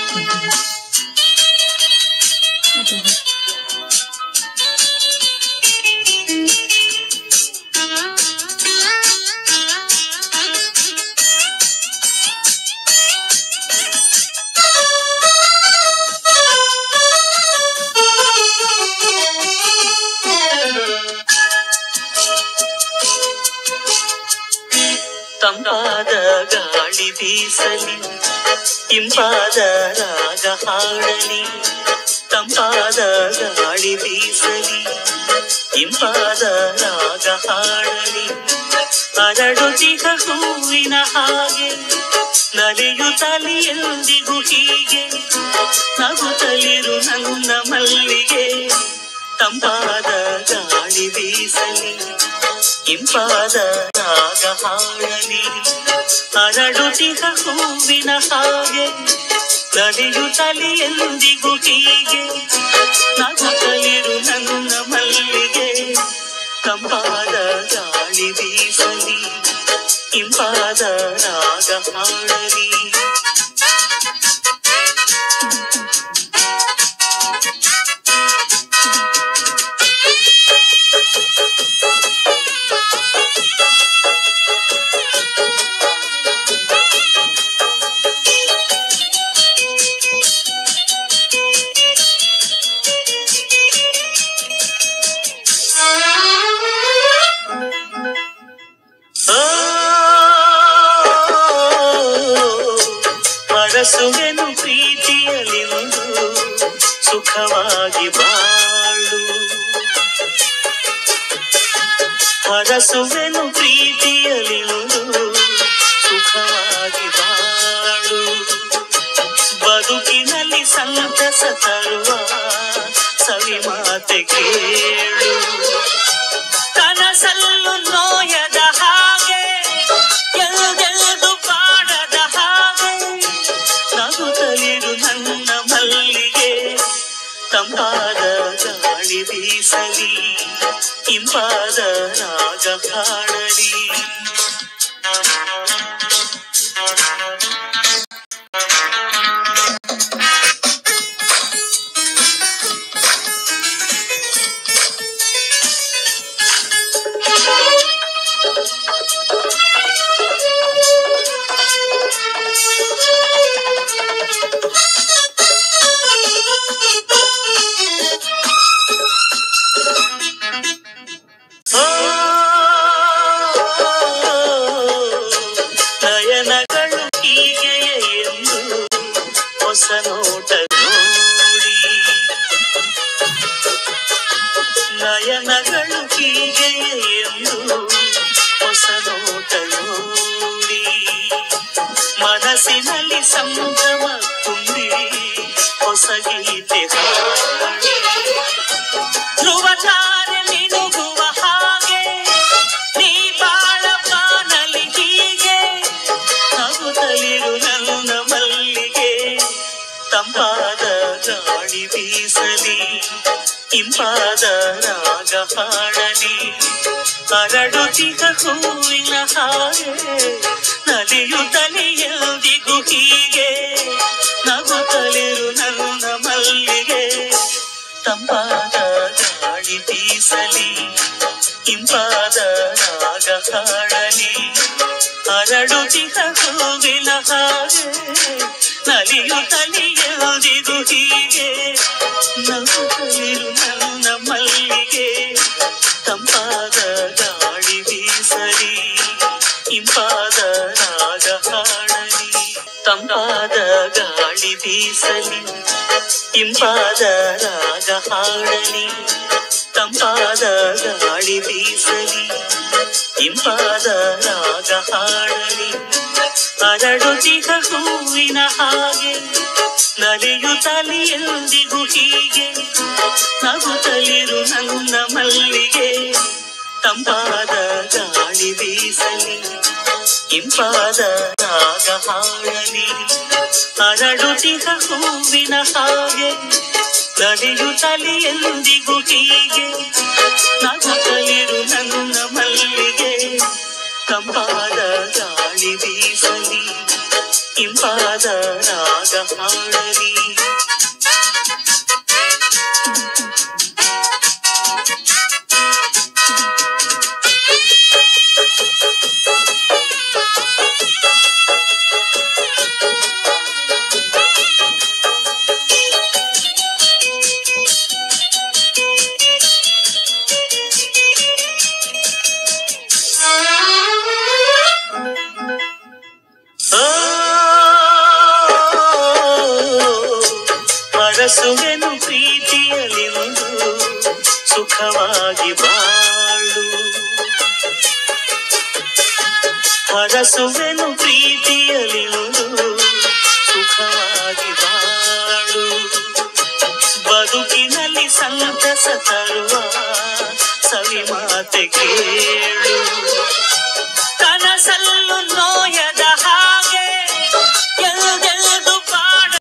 ತಂಪಾದ ಗಾಳಿ ಬೀಸಲಿ ಇಂಪಾದ ರಾಗ ಹಾಡಲಿ ತಂಪಾದ ಗಾಳಿ ಬೀಸಲಿ ಇಂಪಾದ ರಾಗ ಹಾಡಲಿ ಅರಡುತ್ತಿಹ ಹೂವಿನ ಹಾಗೆ ನಲಿಯುತ್ತಲಿ ಎಂದಿಗೂ ಹೀಗೆ ನಗುತ್ತಲಿರು ನನ್ನ ಮಲ್ಲಿಗೆ ತಂಪಾದ ಗಾಳಿ ಬೀಸಲಿ ಇಂಪಾದ ರಾಗ ಹಾಡಲಿ ಅರಡುತ್ತಿಹ ಹೂವಿನ ಹಾಗೆ ನಲಿಯುತ್ತಲಿ ಎಂದಿಗೂ ಹೀಗೆ ನಗುತ್ತಲಿರು ನನ್ನ ಮಲ್ಲಿಗೆ ತಂಪಾದ ಗಾಳಿ ಬೀಸಲಿ ಇಂಪಾದ ರಾಗ ಹಾಡಲಿ ಓ, ಮರಸುವೆನು ಪ್ರೀತಿಯಲ್ಲಿ ಒಂದು ಸುಖವಾಗಿ ಬಾಳು ಹರಸುವೆನು ಪ್ರೀತಿಯಲ್ಲಿ ಒಂದು ಸುಖವಾಗಿ ಬಾಳು ಬದುಕಿನಲ್ಲಿ ಸಂತಸ ತರುವ ಸವಿ ಮಾತೆ ಕೇಳು ಕನಸಲ್ಲು ನೋಯದ ಹಾಗೆ ಎಲ್ಲೆಲ್ದು ಬಾಡದ ಹಾಗೆ ನಗುತ್ತಲಿರು ನನ್ನ ಮಲ್ಲಿಗೆ ತಂಪಾದ ಗಾಳಿ ಬೀಸಲಿ ಇಂಪಾದ ರಾಗ ಹಾಡಲಿ ಓ, ನಯನಗಳು ಹೀಗೆಯೇ ಎಂದು ಹೊಸ ನೋಟ ನೋಡಿ ನಯನಗಳು ಹೀಗೆಯೇ ಎಂದು ಹೊಸ ನೋಟ ನೋಡಿ ಮನಸ್ಸಿನಲ್ಲಿ ಸಂಭ್ರಮ ತುಂಬಿ ಹೊಸ ಗೀತೆ ಹಾಡಿ ಧ್ರುವತಾರೆ ಮಿನುಗುವ ಹಾಗೆ ನೀ ಬಾಳ ಬಾನಲಿ ಹೀಗೆ ನಗುತ್ತಲಿರು ನನ್ನ ಮಲ್ಲಿಗೆ ತಂಪಾದ ಗಾಳಿ ಬೀಸಲಿ ಇಂಪಾದ ರಾಗ ಹಾಡಲಿ ಅರಡುತ್ತಿದ್ದ ಹೂವಿನ ಹಾಗೆ ನಲಿಯುತ್ತಲಿ ಎಂದಿಗೂ ಹೀಗೆ ನಗುತ್ತಲಿರು ನನ್ನ ಮಲ್ಲಿಗೆ ತಂಪಾದ ಗಾಳಿ ಬೀಸಲಿ ಇಂಪಾದ ರಾಗ ಹಾಡಲಿ ಹರಡುತ್ತಿದ್ದ ಹೂವಿನ ಹಾಗೆ ನಲಿಯುತ್ತಲಿ ಎಂದಿಗೂ ಹೀಗೆ ನಗುತ್ತಲಿರು ನನ್ನ ಮಲ್ಲಿಗೆ ತಂಪಾದ ಗಾಳಿ ಬೀಸಲಿ ಇಂಪಾದ ರಾಗ ಹಾಡಲಿ ತಂಪಾದ ಗಾಳಿ ಬೀಸಲಿ ಇಂಪಾದ ರಾಗ ಹಾಡಲಿ ತಂಪಾದ ಗಾಳಿ ಬೀಸಲಿ ಇಂಪಾದ ರಾಗ ಹಾಡಲಿ ಅರಡುತ್ತಿಹ ಹೂವಿನ ಹಾಗೆ ನಲಿಯುತ್ತಲಿ ಎಂದಿಗೂ ಹೀಗೆ ನಗುತ್ತಲಿರು ನನ್ನ ಮಲ್ಲಿಗೆ ತಂಪಾದ ಗಾಳಿ ಬೀಸಲಿ ಇಂಪಾದ ರಾಗ ಹಾಡಲಿ ಅರಡುತ್ತಿಹ ಹೂವಿನ ಹಾಗೆ ನಲಿಯುತ್ತಲಿ ಎಂದಿಗೂ ಹೀಗೆ ನಗುತ್ತಲಿರು ನನ್ನ ಮಲ್ಲಿಗೆ ತಂಪಾದ ಗಾಳಿ ಬೀಸಲಿ ಇಂಪಾದ ರಾಗ ಹಾಡಲಿ ಓ, ಮರಸುವೆನು ಪ್ರೀತಿಯಲ್ಲಿ ಒಂದು ಸುಖವಾಗಿ ಬಾಳು ಹರಸುವೆನು ಪ್ರೀತಿಯಲ್ಲಿ ಒಂದು ಸುಖವಾಗಿ ಬಾಳು ಬದುಕಿನಲ್ಲಿ ಸಂತಸ ತರುವ ಸವಿ ಮಾತೆ ಕೇಳು ಕನಸಲ್ಲು ನೋಯ